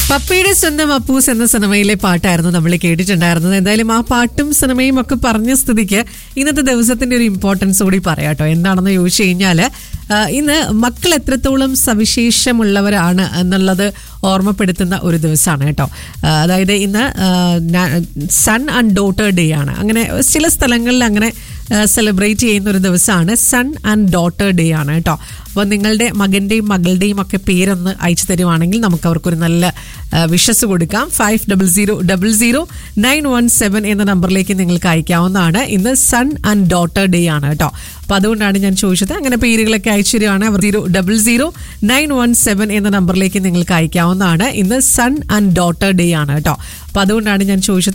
പപ്പയുടെ സ്വന്തം അപ്പൂസ് എന്ന സിനിമയിലെ പാട്ടായിരുന്നു നമ്മൾ കേട്ടിട്ടുണ്ടായിരുന്നത് എന്തായാലും ആ പാട്ടും സിനിമയും ഒക്കെ പറഞ്ഞ സ്ഥിതിക്ക് ഇന്നത്തെ ദിവസത്തിന്റെ ഒരു ഇമ്പോർട്ടൻസ് കൂടി പറയാട്ടോ എന്താണെന്ന് ചോദിച്ചു കഴിഞ്ഞാൽ ഇന്ന് മക്കൾ എത്രത്തോളം സവിശേഷമുള്ളവരാണ് എന്നുള്ളത് ഓർമ്മപ്പെടുത്തുന്ന ഒരു ദിവസമാണ് കേട്ടോ ആ, അതായത് ഇന്ന് സൺ ആൻഡ് ഡോട്ടർ ഡേ ആണ് അങ്ങനെ ചില സ്ഥലങ്ങളിൽ അങ്ങനെ സെലിബ്രേറ്റ് ചെയ്യുന്ന ഒരു ദിവസമാണ് സൺ ആൻഡ് ഡോട്ടർ ഡേ ആണ് കേട്ടോ അപ്പോൾ നിങ്ങളുടെ മകൻ്റെയും മകളുടെയും ഒക്കെ പേരൊന്ന് അയച്ചു തരുവാണെങ്കിൽ നമുക്ക് അവർക്കൊരു നല്ല വിഷസ് കൊടുക്കാം five double zero double zero nine one seven എന്ന നമ്പറിലേക്ക് നിങ്ങൾക്ക് അയക്കാവുന്നതാണ് ഇന്ന് സൺ ആൻഡ് ഡോട്ടർ ഡേ ആണ് കേട്ടോ അപ്പോൾ അതുകൊണ്ടാണ് ഞാൻ ചോദിച്ചത് അങ്ങനെ പേരുകളൊക്കെ അയച്ചു തരുവാണ് അവർ zero double zero nine one seven എന്ന നമ്പറിലേക്ക് നിങ്ങൾക്ക് അയക്കാവുന്നതാണ് ഇന്ന് സൺ ആൻഡ് ഡോട്ടർ ഡേ ആണ് കേട്ടോ അപ്പോൾ അതുകൊണ്ടാണ് ഞാൻ ചോദിച്ചത്